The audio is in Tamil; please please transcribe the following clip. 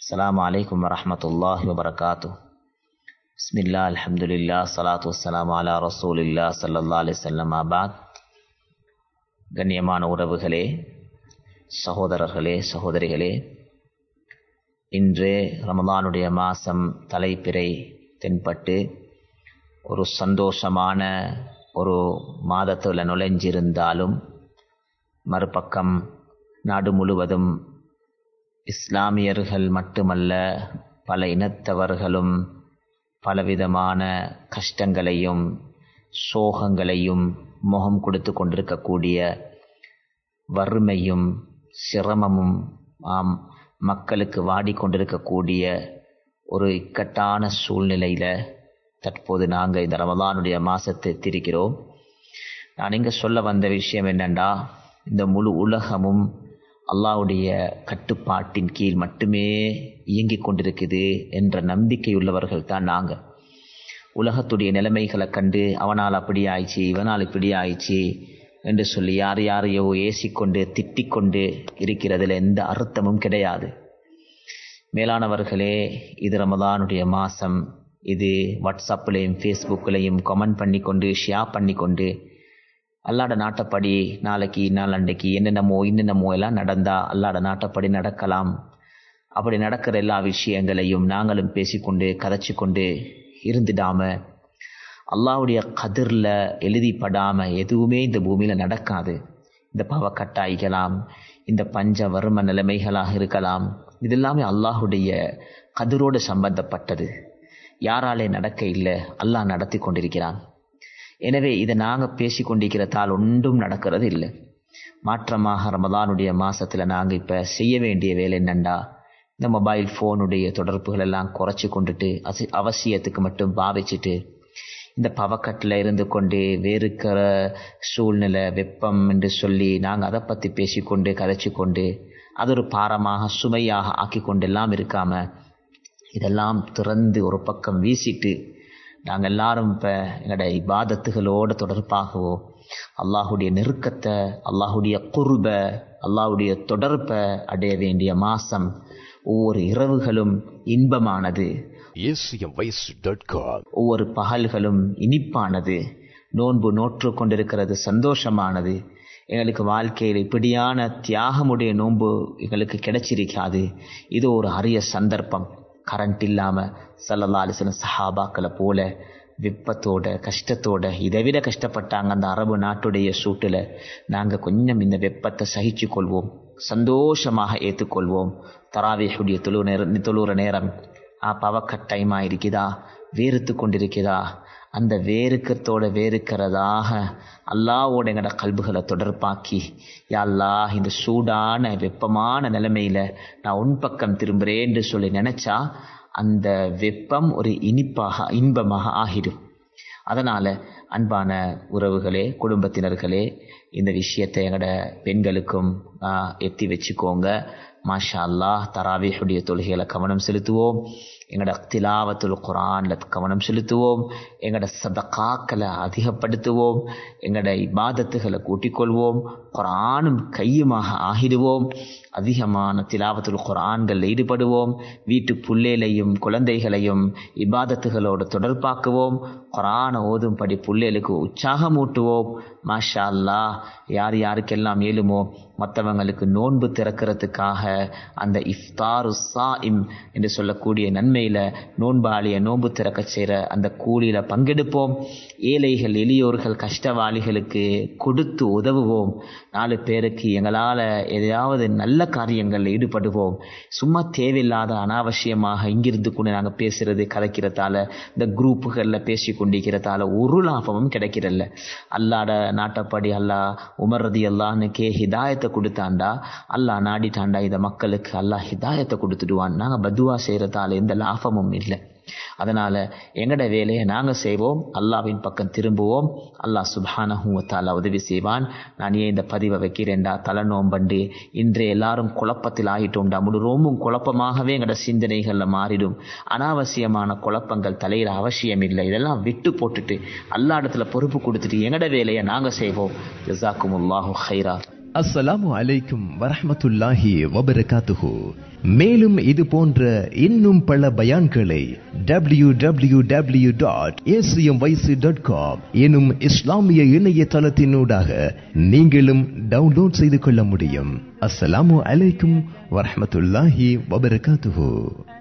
السلام عليكم ورحمة الله وبركاته بسم الله الحمد لله الصلاة والسلام على رسول الله صلى الله عليه وسلم بعد கண்ணியமான உறவுகளே சகோதரர்களே சகோதரிகளே இன்று ரமதானுடைய மாதம் தலைப்பிறை தென்பட்டு ஒரு சந்தோஷமான ஒரு மாதத்தில் நுழைஞ்சிருந்தாலும் மறுபக்கம் நாடு முழுவதும் இஸ்லாமியர்கள் மட்டுமல்ல பல இனத்தவர்களும் பலவிதமான கஷ்டங்களையும் சோகங்களையும் முகம் கொடுத்து கொண்டிருக்கக்கூடிய வறுமையும் சிரமமும் ஆம் மக்களுக்கு வாடிக்கொண்டிருக்கக்கூடிய ஒரு இக்கட்டான சூழ்நிலையில் தற்போது நாங்கள் இந்த ரமதானுடைய மாதத்தை திரிக்கிறோம் நான் இங்கே சொல்ல வந்த விஷயம் என்னென்னா இந்த முழு உலகமும் அல்லாவுடைய கட்டுப்பாட்டின் கீழ் மட்டுமே இயங்கிக் கொண்டிருக்குது என்ற நம்பிக்கையுள்ளவர்கள் தான் நாங்கள் உலகத்துடைய நிலைமைகளை கண்டு அவனால் அப்படி ஆயிடுச்சு இவனால் இப்படி ஆயிடுச்சு என்று சொல்லி யார் யாரையோ ஏசிக்கொண்டு திட்டிக்கொண்டு இருக்கிறதுல எந்த அர்த்தமும் கிடையாது மேலானவர்களே இது ரமதானுடைய மாதம் இது வாட்ஸ்அப்லேயும் ஃபேஸ்புக்லேயும் கமெண்ட் பண்ணி கொண்டு ஷேர் பண்ணி கொண்டு அல்லாட நாட்டப்படி நாளைக்கு நாளண்டைக்கு என்னென்னமோ இன்னென்னமோ எல்லாம் நடந்தா அல்லாட நாட்டப்படி நடக்கலாம் அப்படி நடக்கிற எல்லா விஷயங்களையும் நாங்களும் பேசிக்கொண்டு கதைச்சு கொண்டு இருந்துடாம அல்லாவுடைய கதிரில் எழுதிப்படாம எதுவுமே இந்த பூமியில் நடக்காது இந்த பாவக்கட்டாய்களாம் இந்த பஞ்ச வறும நிலைமைகளாக இருக்கலாம் இது எல்லாமே அல்லாஹுடைய கதிரோடு சம்பந்தப்பட்டது யாராலே நடக்க இல்லை அல்லாஹ் நடத்தி கொண்டிருக்கிறான் எனவே இதை நாங்கள் பேசி கொண்டிருக்கிறதால் ஒன்றும் நடக்கிறது இல்லை மாற்றமாக ரமதானுடைய மாதத்தில் நாங்கள் இப்போ செய்ய வேண்டிய வேலை என்னண்டா இந்த மொபைல் ஃபோனுடைய தொடர்புகள் எல்லாம் குறைச்சி கொண்டுட்டு அசி அவசியத்துக்கு மட்டும் பாவிச்சுட்டு இந்த பவக்கட்டில் இருந்து கொண்டு வேறுக்கிற சூழ்நிலை வெப்பம் என்று சொல்லி நாங்கள் அதை பற்றி பேசிக்கொண்டு கதைச்சி கொண்டு அது ஒரு பாரமாக சுமையாக ஆக்கி கொண்டெல்லாம் இருக்காமல் இதெல்லாம் திறந்து ஒரு பக்கம் வீசிட்டு நாங்கள் எல்லாரும் இப்போ எங்களோட இபாதத்துகளோடு தொடர்பாகவோ அல்லாஹுடைய நெருக்கத்தை அல்லாஹுடைய குருப அல்லாஹுடைய தொடர்பை அடைய வேண்டிய மாசம் ஒவ்வொரு இரவுகளும் இன்பமானது ஒவ்வொரு பகல்களும் இனிப்பானது நோன்பு நோற்று கொண்டிருக்கிறது சந்தோஷமானது எங்களுக்கு வாழ்க்கையில் இப்படியான தியாகமுடைய நோன்பு எங்களுக்கு கிடைச்சிருக்காது இது ஒரு அரிய சந்தர்ப்பம் கரண்ட் இல்லாமல் சல்லல்லா அலிசன சஹாபாக்களை போல வெப்பத்தோட கஷ்டத்தோட இதை விட கஷ்டப்பட்டாங்க அந்த அரபு நாட்டுடைய சூட்டில் நாங்கள் கொஞ்சம் இந்த வெப்பத்தை சகிச்சு கொள்வோம் சந்தோஷமாக ஏற்றுக்கொள்வோம் தராவேஷுடைய தொழு நேரம் தொழுற நேரம் பவக்கட்டாயமாக இருக்குதா வேறுத்து கொண்டிருக்குதா அந்த வேறுக்கத்தோட வேறுக்கிறதாக அல்லாவோட எங்களோட கல்புகளை தொடர்பாக்கி யாழ்லா இந்த சூடான வெப்பமான நிலைமையில் நான் உன் பக்கம் திரும்புகிறேன்னு சொல்லி நினச்சா அந்த வெப்பம் ஒரு இனிப்பாக இன்பமாக ஆகிடும் அதனால் அன்பான உறவுகளே குடும்பத்தினர்களே இந்த விஷயத்தை எங்களோட பெண்களுக்கும் எத்தி வச்சுக்கோங்க மாஷா அல்லாஹ் தராவிஹுடைய தொழுகைகளை கவனம் செலுத்துவோம் எங்களோட திலாவத்துல் குரான்ல கவனம் செலுத்துவோம் எங்களோட சதக்காக்களை அதிகப்படுத்துவோம் எங்களோட இபாதத்துகளை கூட்டிக்கொள்வோம் குரானும் கையுமாக ஆகிடுவோம் அதிகமான திலாவத்துல் குரான்களில் ஈடுபடுவோம் வீட்டு புள்ளேலையும் குழந்தைகளையும் இபாதத்துகளோடு தொடர்பாக்குவோம் குரானை ஓதும்படி புள்ளேலுக்கு உற்சாகமூட்டுவோம் மாஷா அல்லா யார் யாருக்கெல்லாம் ஏழுமோ மற்றவங்களுக்கு நோன்பு திறக்கிறதுக்காக அந்த இஃப்தாரு சாஇம் என்று சொல்லக்கூடிய நன்மையில் நோன்பாளிய நோன்பு திறக்க செய்கிற அந்த கூலியில் பங்கெடுப்போம் ஏழைகள் எளியோர்கள் கஷ்டவாளிகளுக்கு கொடுத்து உதவுவோம் நாலு பேருக்கு எங்களால் எதையாவது நல்ல காரியங்களில் ஈடுபடுவோம் சும்மா தேவையில்லாத அனாவசியமாக இங்கிருந்து கூட நாங்கள் பேசுறது கதைக்கிறதால இந்த குரூப்புகளில் பேசி கொண்டிருக்கிறதால ஒரு லாபமும் கிடைக்கிறல்ல அல்லாட நாட்டப்படி அல்லா உமர்றது அல்லான்னுக்கே ஹிதாயத்தை கொடுத்தாண்டா அல்லா நாடிட்டாண்டா இதை மக்களுக்கு அல்லாஹ் ஹிதாயத்தை கொடுத்துடுவான் நாங்கள் பதுவா செய்கிறதால எந்த லாபமும் இல்லை அதனால் எங்கட வேலையை நாங்கள் செய்வோம் அல்லாவின் பக்கம் திரும்புவோம் அல்லாஹ் சுபானஹூவத்தாலா உதவி செய்வான் நான் ஏன் இந்த பதிவை வைக்கிறேன்டா தலைநோம்பண்டு இன்றைய எல்லாரும் குழப்பத்தில் ஆகிட்டோம்டா முழு ரோமும் குழப்பமாகவே எங்களோட சிந்தனைகளில் மாறிடும் அனாவசியமான குழப்பங்கள் தலையிட அவசியம் இல்லை இதெல்லாம் விட்டு போட்டுட்டு அல்லா இடத்துல பொறுப்பு கொடுத்துட்டு எங்கட வேலையை நாங்கள் செய்வோம் ஜசாக்கும் அல்லாஹு ஹைரா அஸ்ஸலாமு அலைக்கும் வரஹ்மத்துல்லாஹி வபரகாத்துஹு மேலும் இது போன்ற இன்னும் பல பயான்களை W W W dot dot com எனும் இஸ்லாமிய இணையதளத்தினூடாக நீங்களும் டவுன்லோட் செய்து கொள்ள முடியும் அஸ்ஸலாமு அலைக்கும் வரஹ்மத்துல்லாஹி வபரகாத்துஹு